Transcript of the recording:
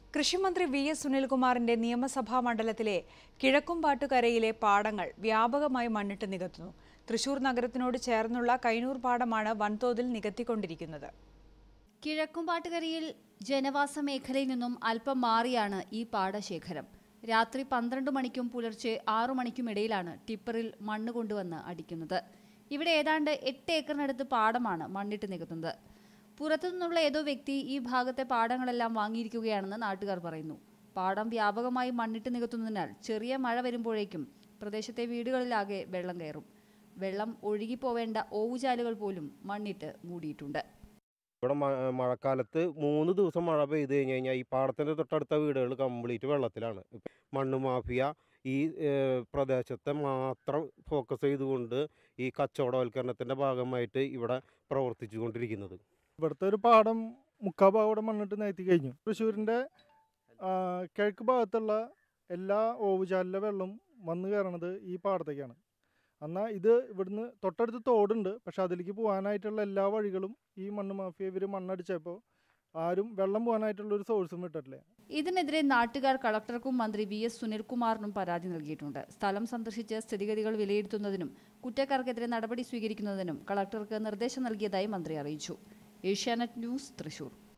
കൃഷിമന്ത്രി V S സുനിൽകുമാറിന്റെ നിയമസഭാ മണ്ഡലത്തിലെ കിഴക്കുംപാട്ടുകരയിലെ പാടങ്ങൾ വ്യാപകമായി മണ്ണിട്ട് നികത്തുന്നു തൃശൂർ നഗരത്തിനോട് ചേർന്നുള്ള കൈനൂർ പാടമാണ് വൻതോതിൽ നികത്തിക്കൊണ്ടിരിക്കുന്നത് കിഴക്കുംപാട്ടുകരയിൽ ജനവാസ മേഖലയിൽ നിന്നും അല്പം മാറിയാണ് ഈ പാടശേഖരം രാത്രി പന്ത്രണ്ട് മണിക്കും പുലർച്ചെ ആറു മണിക്കും ഇടയിലാണ് ടിപ്പറിൽ മണ്ണ് കൊണ്ടുവന്ന് അടിക്കുന്നത് ഇവിടെ ഏതാണ്ട് എട്ട് ഏക്കറിനടുത്ത് പാടമാണ് മണ്ണിട്ട് നികത്തുന്നത് പുറത്തുനിന്നുള്ള ഏതോ വ്യക്തി ഈ ഭാഗത്തെ പാടങ്ങളെല്ലാം വാങ്ങിയിരിക്കുകയാണെന്ന് നാട്ടുകാർ പറയുന്നു പാടം വ്യാപകമായി മണ്ണിട്ട് നികത്തുന്നതിനാൽ ചെറിയ മഴ വരുമ്പോഴേക്കും പ്രദേശത്തെ വീടുകളിലാകെ വെള്ളം കയറും വെള്ളം ഒഴുകിപ്പോവേണ്ട ഓവുചാലുകൾ പോലും മണ്ണിട്ട് മൂടിയിട്ടുണ്ട് ഇവിടെ മ- മഴക്കാലത്ത് മൂന്ന് ദിവസം മഴ പെയ്ത് കഴിഞ്ഞ് കഴിഞ്ഞാൽ ഈ പാടത്തിൻ്റെ തൊട്ടടുത്ത വീടുകൾ കംപ്ലീറ്റ് വെള്ളത്തിലാണ് ഇപ്പം മണ്ണ് മാഫിയ ഈ ഏഹ്, പ്രദേശത്തെ മാത്രം ഫോക്കസ് ചെയ്തുകൊണ്ട് ഈ കച്ചവടവൽക്കരണത്തിൻ്റെ ഭാഗമായിട്ട് ഇവിടെ പ്രവർത്തിച്ചു കൊണ്ടിരിക്കുന്നത് ഇവിടുത്തെ ഒരു പാടം മുക്കാ ഭാഗം ഇവിടെ മണ്ണിട്ട് നികത്തി കഴിഞ്ഞു തൃശ്ശൂരിൻ്റെ ആ, കിഴക്ക് ഭാഗത്തുള്ള എല്ലാ ഓവുചാലിലെ വെള്ളം വന്നു കയറണത് ഈ പാടത്തേക്കാണ് എന്നാൽ ഇത് ഇവിടുന്ന് തൊട്ടടുത്ത് തോടുണ്ട് പക്ഷെ അതിലേക്ക് പോകാനായിട്ടുള്ള എല്ലാ വഴികളും ഈ മണ്ണ് മാഫിയ ഇവർ മണ്ണടിച്ചപ്പോൾ ആരും വെള്ളം പോകാനായിട്ടുള്ള ഒരു സോഴ്സും വിട്ടിട്ടില്ല ഇതിനെതിരെ നാട്ടുകാർ കളക്ടർക്കും മന്ത്രി വി എസ് സുനിൽകുമാറിനും പരാതി നൽകിയിട്ടുണ്ട് സ്ഥലം സന്ദർശിച്ച് സ്ഥിതിഗതികൾ വിലയിരുത്തുന്നതിനും കുറ്റക്കാർക്കെതിരെ നടപടി സ്വീകരിക്കുന്നതിനും കളക്ടർക്ക് നിർദ്ദേശം നൽകിയതായി മന്ത്രി അറിയിച്ചു ഏഷ്യാനെറ്റ് ന്യൂസ് തൃശൂർ